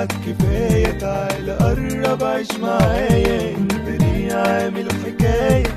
بعد كفاية تعال قرب عيش معايا انت ليه عامل حكاية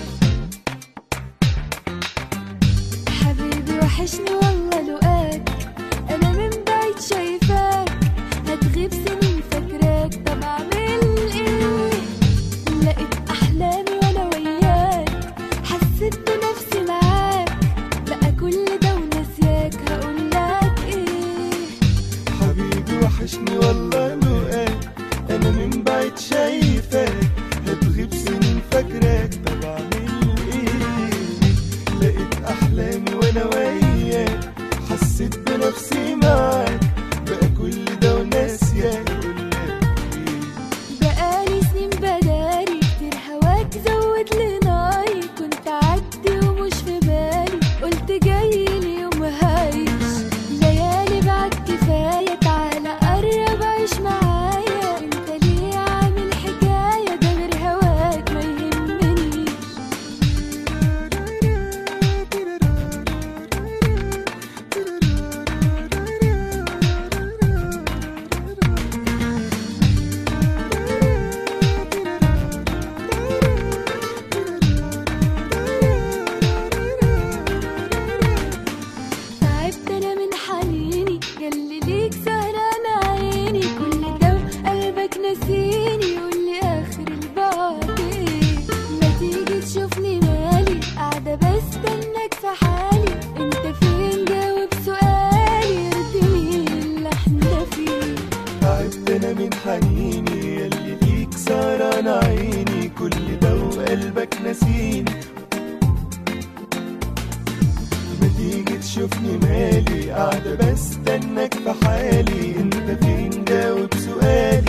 حبيبي وحشني والله لقاك انا من بعيد شايفاك هتغيب سنين فاكراك طب اعمل ايه لقيت احلامي وانا وياك حسيت بنفسي معاك بقى كل ده وناسياك هقولك ايه حبيبي وحشني والله لقاك انا من بعيد شايفاك هتغيب سنين فاكراك طب اعمل ايه لقيت احلامي وانا وياك حسيت بنفسي معاك بقى كل ده وناسياك اقولك ايه بقالي سنين بداري كتير هواك زود لي ناري كنت عدي ومش في بالي قلت جاي لي يوم هايش ليالي بعد كفاية تعالى قرب عيش معايا انت ليه عامل حكاية ده غير هواك ما يهمنيش تعبت انا من حنيني قال ليك سهران عيني كل ده قلبك نسيني يقول لي اخر البعد ايه ما تيجي تشوفني مالي قاعده بستناك في حالي انت فين جاوب سؤالي يرضيني اللي احنا فيه تعبت انا من حنيني ياللي ليك سهران عيني كل ده وقلبك نسيني ما تيجي تشوفني مالي قاعدة بستناك في حالي انت فين جاوب سؤالي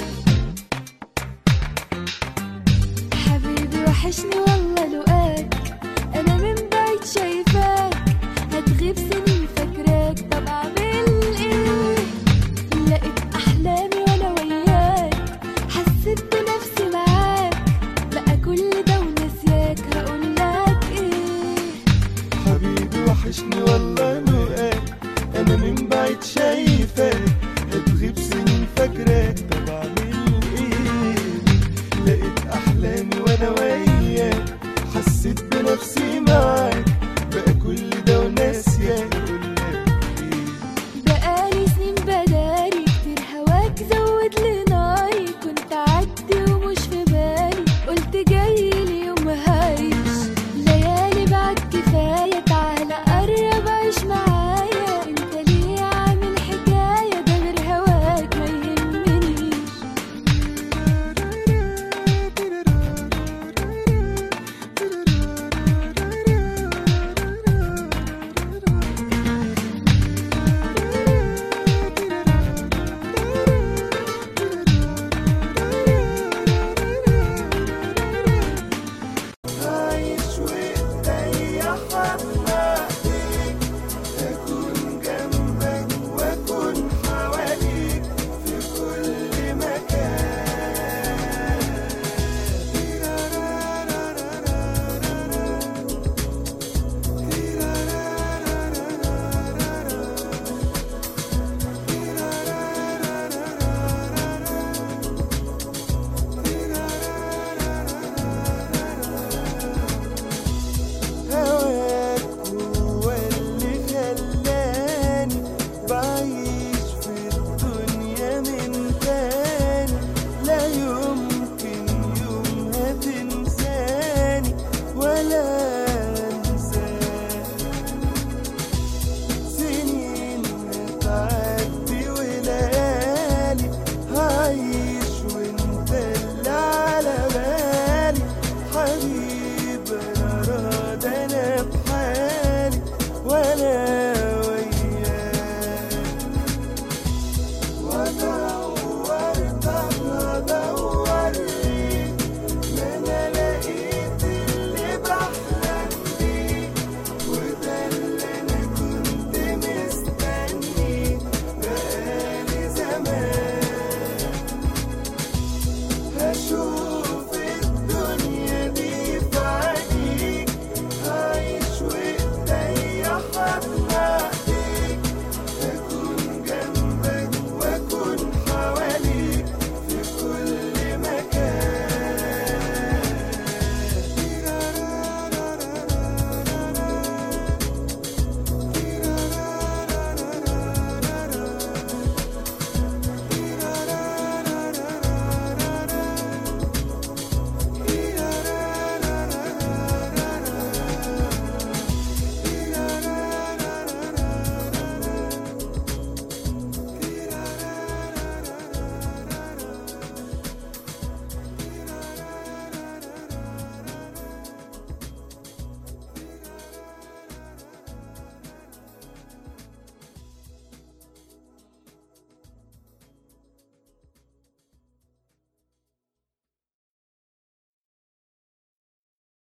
حبيبي وحشني والله لقاك انا من بعيد شايفاك هتغيب سنين فاكراك طب اعمل ايه لقيت احلامي وانا وياك حسيت بنفسي معاك بقى كل ده وناسياك هقولك ايه حبيبي وحشني والله لقاك انا من بعيد شايفاك هتغيب سنين فاكراك طب اعمل ايه لقيت احلامي وانا وياك حسيت بنفسي معاك